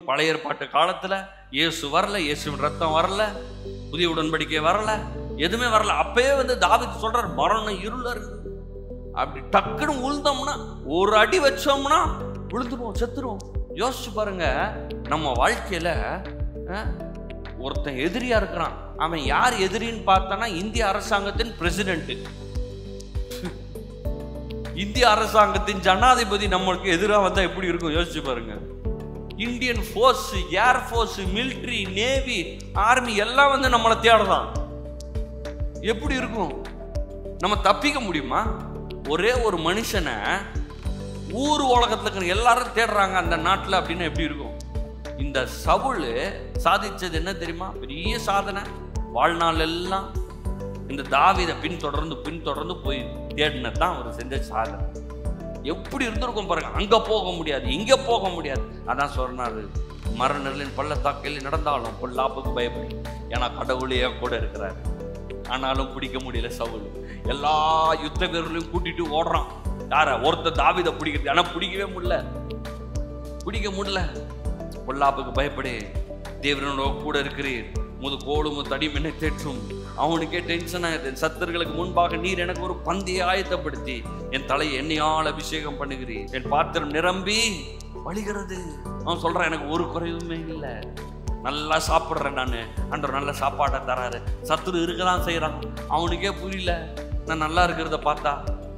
பழைய ஏற்பாட்டு காலத்துல இயேசு வரல இயேசுவின் ரத்தம் வரல புதிய உடன்படிக்கை வரல எதுவுமே வரல அப்பயே வந்து தாவீது சொல்றார் மரணம் இருள இருக்குது அப்படி டக்குன்னு உழுந்தோம்னா ஒரு அடி வச்சோம்னா விழுந்துருவோம் செத்துருவோம் யோசிச்சு பாருங்க நம்ம வாழ்க்கையில அஹ், ஒருத்தன் எதிரியா இருக்கிறான் அவன் யார் எதிரின்னு பார்த்தானா இந்திய அரசாங்கத்தின் பிரசிடென்ட் இந்திய அரசாங்கத்தின் ஜனாதிபதி நம்மளுக்கு எதிராக வந்தா எப்படி இருக்கும் யோசிச்சு பாருங்க Indian force air force military navy army எல்லாம் வந்து நம்மளை தேடுதான் எப்படி இருக்கும் நம்ம தப்பிக்க முடியுமா ஒரே ஒரு மனுஷனை ஊர் உலகத்துல இருக்கிற எல்லாரும் தேடுறாங்க அந்த நாட்டில் அப்படின்னு எப்படி இருக்கும் இந்த சவுல் சாதிச்சது என்ன தெரியுமா பெரிய சாதனை வாழ்நாள் எல்லாம் இந்த தாவீதை பின்தொடர்ந்து பின்தொடர்ந்து போய் தேடினது தான் அவர் செஞ்ச சாதனை எப்படி இருந்திருக்கும் பாருங்க அங்க போக முடியாது இங்க போக முடியாது அதான் சொன்னாரு மரணர்களின் பள்ளத்தாக்கில் நடந்தாலும் பொல்லாப்புக்கு பயப்படி ஏன்னா கடவுளே கூட இருக்கிறாரு ஆனாலும் பிடிக்க முடியல சவுல் எல்லா யுத்த வீரர்களையும் கூட்டிட்டு ஓடுறான் யார ஒருத்த தாவிதை பிடிக்கிறது ஆனா பிடிக்கவே முடியல பிடிக்க முடியல பொல்லாப்புக்கு பயப்படு தேவனோட கூட இருக்கிறீர் முது கோலும் தடி என்னை தேற்றும் அவனுக்கே டென்ஷன் ஆகுது சத்தர்களுக்கு முன்பாக நீர் எனக்கு ஒரு பந்தியை ஆயத்தப்படுத்தி என் தலையை எண்ணெயால் அபிஷேகம் பண்ணுகிறீர் என் பாத்திரம் நிரம்பி வழிகிறது அவன் சொல்றான் எனக்கு ஒரு குறைவுமே இல்லை நல்லா சாப்பிட்றேன் நான் அன்ற நல்ல சாப்பாடை தராரு சத்துரு இருக்க தான் செய்கிறான் அவனுக்கே புரியல நான் நல்லா இருக்கிறத பார்த்தா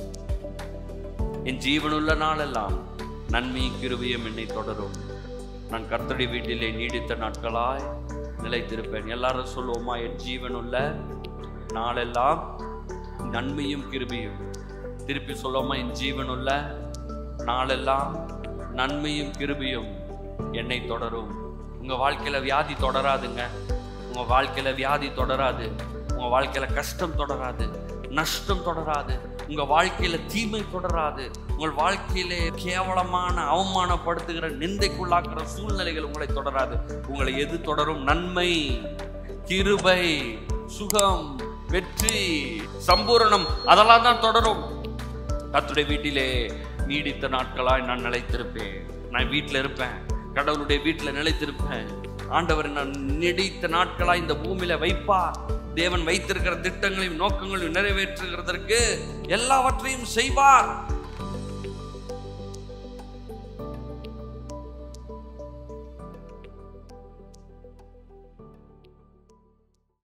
என் ஜீவனுள்ள நாளெல்லாம் நன்மையும் கிருபையும் என்னை தொடரும் நான் கர்த்தருடைய வீட்டிலே நீடித்த நாட்களாய் நிலைத்திருப்பேன் எல்லாரும் சொல்லுவோமா என் ஜீவனுள்ள நாளெல்லாம் நன்மையும் கிருபையும் திருப்பி சொல்லுவோமா என் ஜீவனுள்ள நாளெல்லாம் நன்மையும் கிருபையும் என்னை தொடரும் உங்க வாழ்க்கையில வியாதி தொடராதுங்க உங்க வாழ்க்கையில வியாதி தொடராது உங்க வாழ்க்கையில கஷ்டம் தொடராது நஷ்டம் தொடராது உங்க வாழ்க்கையில தீமை தொடராது உங்கள் வாழ்க்கையிலே கேவலமான அவமானப்படுத்துகிற நிந்தைக்குள்ளாக்குற சூழ்நிலைகள் உங்களை தொடராது உங்களை எது தொடரும் நன்மை கிருபை சுகம் வெற்றி சம்பூரணம் அதெல்லாம் தான் தொடரும் கர்த்தருடைய வீட்டிலே நீடித்த நாட்களாய் நான் நிலைத்திருப்பேன் நான் வீட்டில் இருப்பேன் கடவுளுடைய வீட்டில் நிலைத்திருப்பேன் ஆண்டவர் நான் நீடித்த நாட்களாய் இந்த பூமியில வைப்பார் தேவன் வைத்திருக்கிற திட்டங்களையும் நோக்கங்களையும் நிறைவேற்றுகிறதற்கு எல்லாவற்றையும் செய்வார்